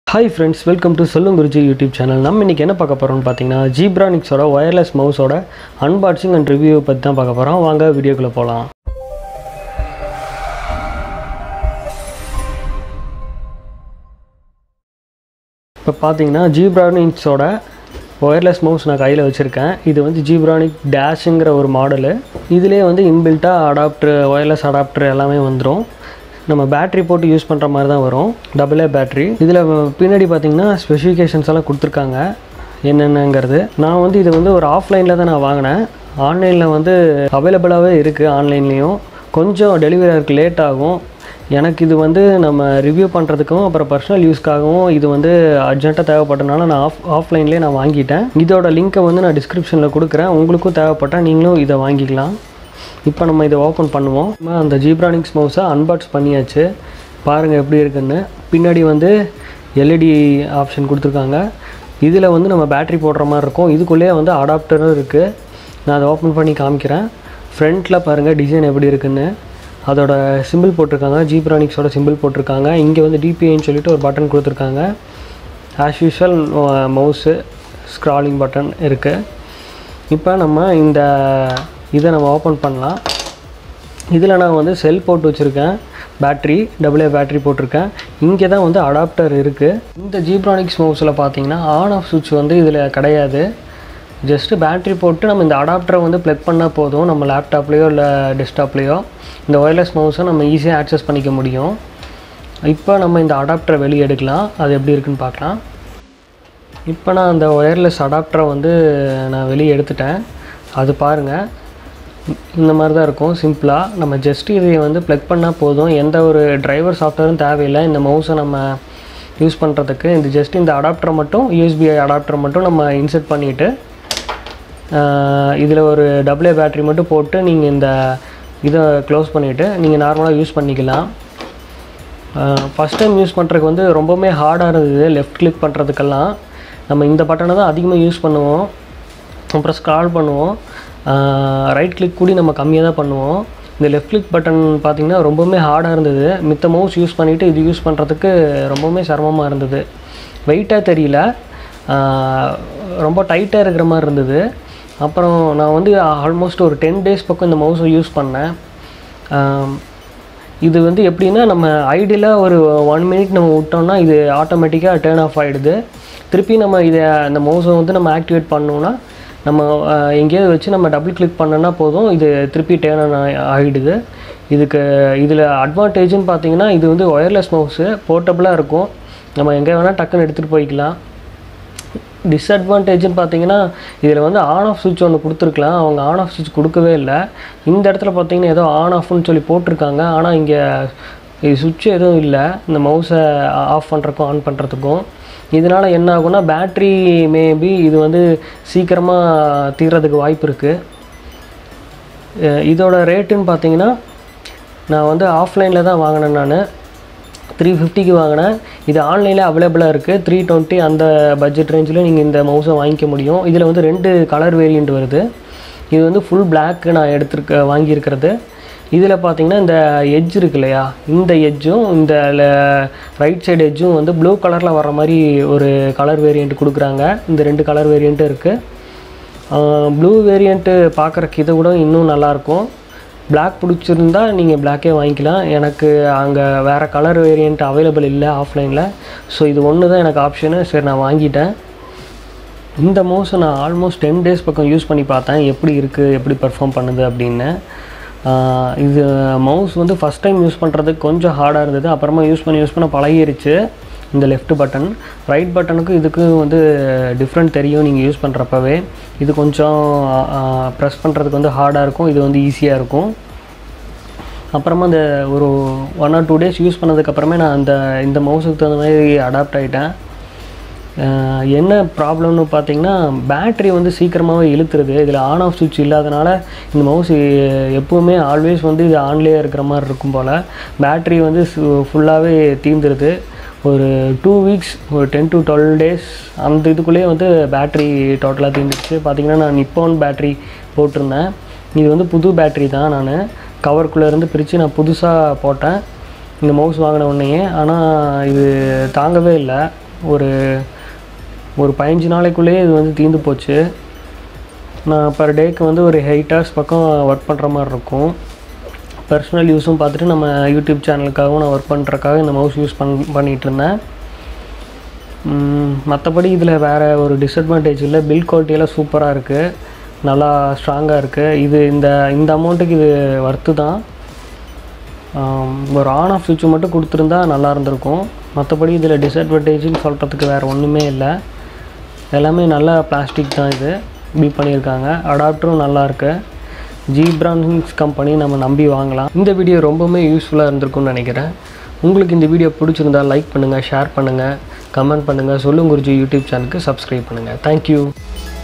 hi friends welcome to சொல்லும் Guruji YouTube channel நம்ம இன்றைக்கி என்ன பார்க்க போகிறோம்னு பார்த்தீங்கன்னா ஜீப்ரானிக்ஸோட ஒயர்லெஸ் மவுஸோட அன்பாக்சிங் அண்ட் ரிவ்யூ பற்றி தான் பார்க்க போகிறோம் வாங்க வீடியோக்குள்ளே போகலாம் இப்போ பார்த்தீங்கன்னா ஜீப்ரானிக்ஸோட ஒயர்லெஸ் மவுஸ் நான் கையில் வச்சுருக்கேன் இது வந்து ஜீப்ரானிக் டேஷுங்கிற ஒரு மாடலு இதிலே வந்து இன்பில்ட்டாக அடாப்டர் ஒயர்லெஸ் அடாப்டர் எல்லாமே வந்துடும் நம்ம பேட்ரி போட்டு யூஸ் பண்ணுற மாதிரி தான் வரும் டபுள் ஏ பேட்ரி இதில் பின்னாடி பார்த்தீங்கன்னா ஸ்பெசிஃபிகேஷன்ஸ் எல்லாம் கொடுத்துருக்காங்க என்னென்னங்கிறது நான் வந்து இது வந்து ஒரு ஆஃப்லைனில் தான் நான் வாங்கினேன் ஆன்லைனில் வந்து அவைலபிளாகவே இருக்குது ஆன்லைன்லேயும் கொஞ்சம் டெலிவரி ஆகிறதுக்கு லேட் ஆகும் எனக்கு இது வந்து நம்ம ரிவ்யூ பண்ணுறதுக்கும் அப்புறம் பர்சனல் யூஸ்க்காகவும் இது வந்து அர்ஜென்ட்டாக தேவைப்பட்டனால நான் ஆஃப் ஆஃப்லைன்லேயே நான் வாங்கிட்டேன் இதோட லிங்க்கை வந்து நான் டிஸ்கிரிப்ஷனில் கொடுக்குறேன் உங்களுக்கும் தேவைப்பட்டால் நீங்களும் இதை வாங்கிக்கலாம் இப்போ நம்ம இதை ஓப்பன் பண்ணுவோம் நம்ம அந்த ஜீப்ரானிக்ஸ் மவுஸை அன்பாக்ஸ் பண்ணியாச்சு பாருங்கள் எப்படி இருக்குன்னு பின்னாடி வந்து எல்இடி ஆப்ஷன் கொடுத்துருக்காங்க இதில் வந்து நம்ம பேட்ரி போடுற மாதிரி இருக்கும் இதுக்குள்ளேயே வந்து அடாப்டரும் இருக்குது நான் அதை ஓப்பன் பண்ணி காமிக்கிறேன் ஃப்ரண்ட்டில் பாருங்கள் டிசைன் எப்படி இருக்குன்னு அதோட சிம்பிள் போட்டிருக்காங்க ஜீப்ரானிக்ஸோட சிம்பிள் போட்டிருக்காங்க இங்கே வந்து டிபிஐன்னு சொல்லிட்டு ஒரு பட்டன் கொடுத்துருக்காங்க as usual mouse scrolling button இருக்குது இப்போ நம்ம இந்த இதை நம்ம ஓப்பன் பண்ணலாம் இதில் நான் வந்து செல் போட்டு வச்சுருக்கேன் பேட்ரி டபுள் ஏ பேட்ரி போட்டிருக்கேன் இங்கே தான் வந்து அடாப்டர் இருக்குது இந்த ஜீப்ரானிக்ஸ் மவுஸில் பார்த்தீங்கன்னா ஆன் ஆஃப் சுவிட்ச் வந்து இதில் கிடையாது ஜஸ்ட்டு பேட்ரி போட்டு நம்ம இந்த அடாப்டரை வந்து ப்ளக் பண்ணால் போதும் நம்ம லேப்டாப்லேயோ இல்லை டெஸ்க்டாப்லேயோ இந்த ஒயர்லெஸ் மவுஸை நம்ம ஈஸியாக ஆக்சஸ் பண்ணிக்க முடியும் இப்போ நம்ம இந்த அடாப்டரை வெளியே எடுக்கலாம் அது எப்படி இருக்குன்னு பார்க்கலாம் இப்போ நான் அந்த ஒயர்லெஸ் அடாப்டரை வந்து நான் வெளியே எடுத்துட்டேன் அது பாருங்கள் இந்த மாதிரி தான் இருக்கும் சிம்பிளாக நம்ம ஜஸ்ட் இதை வந்து ப்ளக் பண்ணால் போதும் எந்த ஒரு டிரைவர் சாஃப்ட்வேரும் தேவையில்லை இந்த மவுஸை நம்ம யூஸ் பண்ணுறதுக்கு இந்த ஜஸ்ட் இந்த அடாப்டரை மட்டும் யூஎஸ்பிஐ அடாப்டரை மட்டும் நம்ம இன்செர்ட் பண்ணிவிட்டு இதில் ஒரு டபுள் ஏ பேட்ரி மட்டும் போட்டு நீங்கள் இந்த இதை க்ளோஸ் பண்ணிவிட்டு நீங்கள் நார்மலாக யூஸ் பண்ணிக்கலாம் ஃபஸ்ட் டைம் யூஸ் பண்ணுறதுக்கு வந்து ரொம்பவுமே ஹார்டாக இருந்தது லெஃப்ட் கிளிக் பண்ணுறதுக்கெல்லாம் நம்ம இந்த பட்டனை தான் அதிகமாக யூஸ் பண்ணுவோம் அப்புறம் ஸ்க்ரால் பண்ணுவோம் ரைட் கிளிக் கூடி நம்ம கம்மியாக தான் பண்ணுவோம் இந்த லெஃப்ட் கிளிக் பட்டன் பார்த்திங்கன்னா ரொம்பவுமே ஹார்டாக இருந்தது மித்த மவுஸ் யூஸ் பண்ணிவிட்டு இது யூஸ் பண்ணுறதுக்கு ரொம்பவுமே சிரமமாக இருந்தது வெயிட்டாக தெரியல ரொம்ப டைட்டாக இருக்கிற மாதிரி இருந்தது அப்புறம் நான் வந்து ஆல்மோஸ்ட் ஒரு டென் டேஸ் பக்கம் இந்த மவுஸை யூஸ் பண்ணேன் இது வந்து எப்படின்னா நம்ம ஐடியில் ஒரு ஒன் மினிட் நம்ம விட்டோம்னா இது ஆட்டோமேட்டிக்காக டேர்ன் ஆஃப் ஆகிடுது திருப்பி நம்ம இதை அந்த மவுஸை வந்து நம்ம ஆக்டிவேட் பண்ணோன்னா நம்ம எங்கேயாவது வச்சு நம்ம டபுள் கிளிக் பண்ணோன்னா போதும் இது திருப்பி டேர்ன் ஆகிடுது இதுக்கு இதில் அட்வான்டேஜ்னு பார்த்தீங்கன்னா இது வந்து ஒயர்லெஸ் மவுஸு போர்ட்டபுளாக இருக்கும் நம்ம எங்கே வேணால் டக்குன்னு எடுத்துகிட்டு போய்க்கலாம் டிஸ்அட்வான்டேஜ்னு பார்த்தீங்கன்னா இதில் வந்து ஆன் ஆஃப் சுவிட்ச் ஒன்று கொடுத்துருக்கலாம் அவங்க ஆன் ஆஃப் சுவிட்ச் கொடுக்கவே இல்லை இந்த இடத்துல பார்த்தீங்கன்னா ஏதோ ஆன் ஆஃப்னு சொல்லி போட்டிருக்காங்க ஆனால் இங்கே இது சுவிட்ச் எதுவும் இல்லை இந்த மவுஸை ஆஃப் பண்ணுறக்கும் ஆன் பண்ணுறதுக்கும் இதனால் என்ன ஆகும்னா பேட்ரி மேபி இது வந்து சீக்கிரமாக தீர்றதுக்கு வாய்ப்பு இருக்குது இதோட ரேட்டுன்னு பார்த்தீங்கன்னா நான் வந்து ஆஃப்லைனில் தான் வாங்கினேன் நான் த்ரீ ஃபிஃப்டிக்கு வாங்கினேன் இது ஆன்லைனில் அவைலபிளாக இருக்குது த்ரீ டுவெண்ட்டி அந்த பட்ஜெட் ரேஞ்சில் நீங்கள் இந்த மவுஸை வாங்கிக்க முடியும் இதில் வந்து ரெண்டு கலர் வேரியண்ட் வருது இது வந்து ஃபுல் பிளாக்கு நான் எடுத்துருக்க வாங்கியிருக்கிறது இதில் பார்த்தீங்கன்னா இந்த எட்ஜ் இருக்கு இல்லையா இந்த எட்ஜும் இந்த ரைட் சைடு எட்ஜும் வந்து ப்ளூ கலரில் வர மாதிரி ஒரு கலர் வேரியண்ட் கொடுக்குறாங்க இந்த ரெண்டு கலர் வேரியண்ட்டும் இருக்குது ப்ளூ வேரியண்ட்டு பார்க்குறக்கு இதை விட இன்னும் நல்லாயிருக்கும் பிளாக் பிடிச்சிருந்தா நீங்கள் பிளாக்கே வாங்கிக்கலாம் எனக்கு அங்கே வேறு கலர் வேரியண்ட் அவைலபிள் இல்லை ஆஃப்லைனில் ஸோ இது ஒன்று தான் எனக்கு ஆப்ஷனு சரி நான் வாங்கிட்டேன் இந்த மவுஸை நான் ஆல்மோஸ்ட் டென் டேஸ் பக்கம் யூஸ் பண்ணி பார்த்தேன் எப்படி இருக்குது எப்படி பர்ஃபார்ம் பண்ணுது அப்படின்னு இது மவுஸ் வந்து ஃபஸ்ட் டைம் யூஸ் பண்ணுறதுக்கு கொஞ்சம் ஹார்டாக இருந்தது அப்புறமா யூஸ் பண்ணி யூஸ் பண்ண பழகிருச்சு இந்த லெஃப்ட் பட்டன் ரைட் பட்டனுக்கும் இதுக்கும் வந்து டிஃப்ரெண்ட் தெரியும் நீங்கள் யூஸ் பண்ணுறப்பவே இது கொஞ்சம் ப்ரெஸ் பண்ணுறதுக்கு வந்து ஹார்டாக இருக்கும் இது வந்து ஈஸியாக இருக்கும் அப்புறமா இந்த ஒரு one or two days use பண்ணதுக்கப்புறமே நான் அந்த இந்த மவுஸுக்கு தகுந்த மாதிரி அடாப்ட் ஆகிட்டேன் என்ன ப்ராப்ளம்னு பார்த்தீங்கன்னா பேட்ரி வந்து சீக்கிரமாகவே இழுத்துருது இதில் ஆன் ஆஃப் சுவிட்ச் இல்லாதனால இந்த மவுஸ் எப்போவுமே ஆல்வேஸ் வந்து இது ஆன்லேயே இருக்கிற மாதிரி இருக்கும் போல் பேட்ரி வந்து ஃபுல்லாகவே தீர்ந்துருது ஒரு டூ வீக்ஸ் ஒரு டென் டு டுவெல் டேஸ் அந்த இதுக்குள்ளேயே வந்து பேட்ரி டோட்டலாக தீர்ந்துருச்சு பார்த்திங்கன்னா நான் நிப்பான் பேட்ரி போட்டிருந்தேன் இது வந்து புது பேட்ரி தான் நான் கவருக்குள்ளேருந்து பிரித்து நான் புதுசாக போட்டேன் இந்த மவுஸ் வாங்கின உடனேயே ஆனால் இது தாங்கவே இல்லை ஒரு ஒரு பதினஞ்சு நாளைக்குள்ளேயே இது வந்து தீர்ந்து போச்சு நான் பர் டேக்கு வந்து ஒரு எயிட் ஹவர்ஸ் பக்கம் ஒர்க் பண்ணுற மாதிரி இருக்கும் பர்சனல் யூஸும் பார்த்துட்டு நம்ம யூடியூப் சேனலுக்காகவும் நான் ஒர்க் பண்ணுறக்காக இந்த மவுஸ் யூஸ் பண் பண்ணிகிட்டு இருந்தேன் மற்றபடி இதில் வேறு ஒரு டிஸ்அட்வான்டேஜ் இல்லை பில் குவாலிட்டியெல்லாம் சூப்பராக இருக்குது நல்லா ஸ்ட்ராங்காக இருக்குது இது இந்த இந்த அமௌண்ட்டுக்கு இது ஒர்த்து தான் ஆம், ஒரு ஆன் ஆஃப் சுவிட்ச் மட்டும் கொடுத்துருந்தா நல்லா இருந்திருக்கும் மற்றபடி இதில் டிஸ்அட்வான்டேஜ்னு சொல்கிறதுக்கு வேறு ஒன்றுமே இல்லை எல்லாமே நல்ல பிளாஸ்டிக் தான் இது பில் பண்ணியிருக்காங்க அடாப்டரும் நல்லா இருக்கு ஜீப்ரான்ஸ் கம்பெனி நம்ம நம்பி வாங்கலாம் இந்த வீடியோ ரொம்பவுமே யூஸ்ஃபுல்லாக இருந்திருக்கும்னு நினைக்கிறேன் உங்களுக்கு இந்த வீடியோ பிடிச்சிருந்தா லைக் பண்ணுங்கள் ஷேர் பண்ணுங்கள் கமெண்ட் பண்ணுங்கள் சொல்லுங்க குருஜி யூடியூப் சேனலுக்கு சப்ஸ்கிரைப் பண்ணுங்கள் தேங்க்யூ